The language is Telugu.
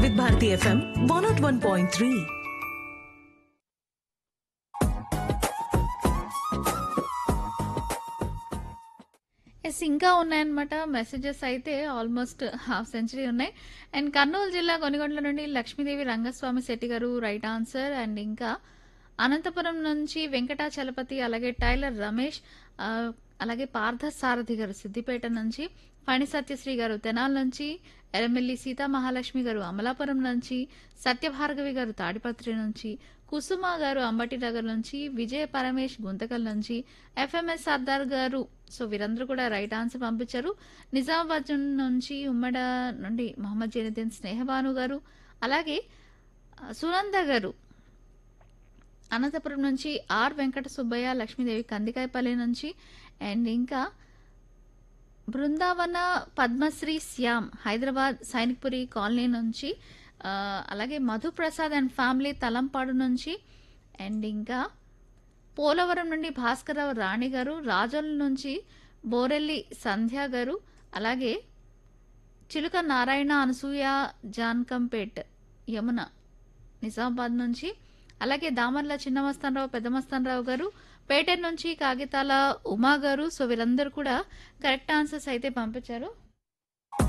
వివిధ Bharati FM one naught one point three yes ఇంకా ఉన్నాయన్నమాట మెసేజెస్ అయితే ఆల్మోస్ట్ హాఫ్ సెంచరీ ఉన్నాయి అండ్ కర్నూలు జిల్లా కొనిగొండ్ల నుండి లక్ష్మీదేవి రంగస్వామి శెట్టి గారు రైట్ ఆన్సర్ అండ్ ఇంకా అనంతపురం నుంచి వెంకటాచలపతి అలాగే టైలర్ రమేష్ ఆ, అలాగే పార్థ సారథి గారు సిద్దిపేట నుంచి ఫణి సత్యశ్రీ గారు తెనాల నుంచి ఎరమెల్లి సీతా మహాలక్ష్మి గారు అమలాపురం నుంచి సత్యభార్గవి గారు తాడిపత్రి నుంచి కుసుమ గారు అంబటి నగర్ నుంచి విజయ పరమేష్ గుంతకల్ నుంచి ఎఫ్ఎంఎస్ సర్దార్ గారు సో వీరందరూ కూడా రైట్ ఆన్సర్ పంపించారు నిజామాబాద్ నుంచి ఉమ్మడ నుండి మొహమ్మద్ జైనుద్దీన్ స్నేహబాను గారు అలాగే ఆ, సునంద గారు అనంతపురం నుంచి ఆర్ వెంకట సుబ్బయ్య లక్ష్మీదేవి కందికాయపల్లి నుంచి అండ్ ఇంకా బృందావన పద్మశ్రీ శ్యామ్ హైదరాబాద్ సైనిక్పురి కాలనీ నుంచి ఆ, అలాగే మధుప్రసాద్ అండ్ ఫ్యామిలీ తలంపాడు నుంచి అండ్ ఇంకా పోలవరం నుండి భాస్కరరావు రాణి గారు రాజోల్ నుంచి బోరెల్లి సంధ్య గారు అలాగే చిలుక నారాయణ అనసూయ జాన్కంపేట్ యమున నిజామాబాద్ నుంచి అలాగే దామర్ల చిన్నమస్తానరావు పెద్దమస్తానరావు గారు పేటెర్ నుంచి కాగితాల ఉమా గారు సో వీరందరూ కూడా కరెక్ట్ ఆన్సర్స్ అయితే పంపించారు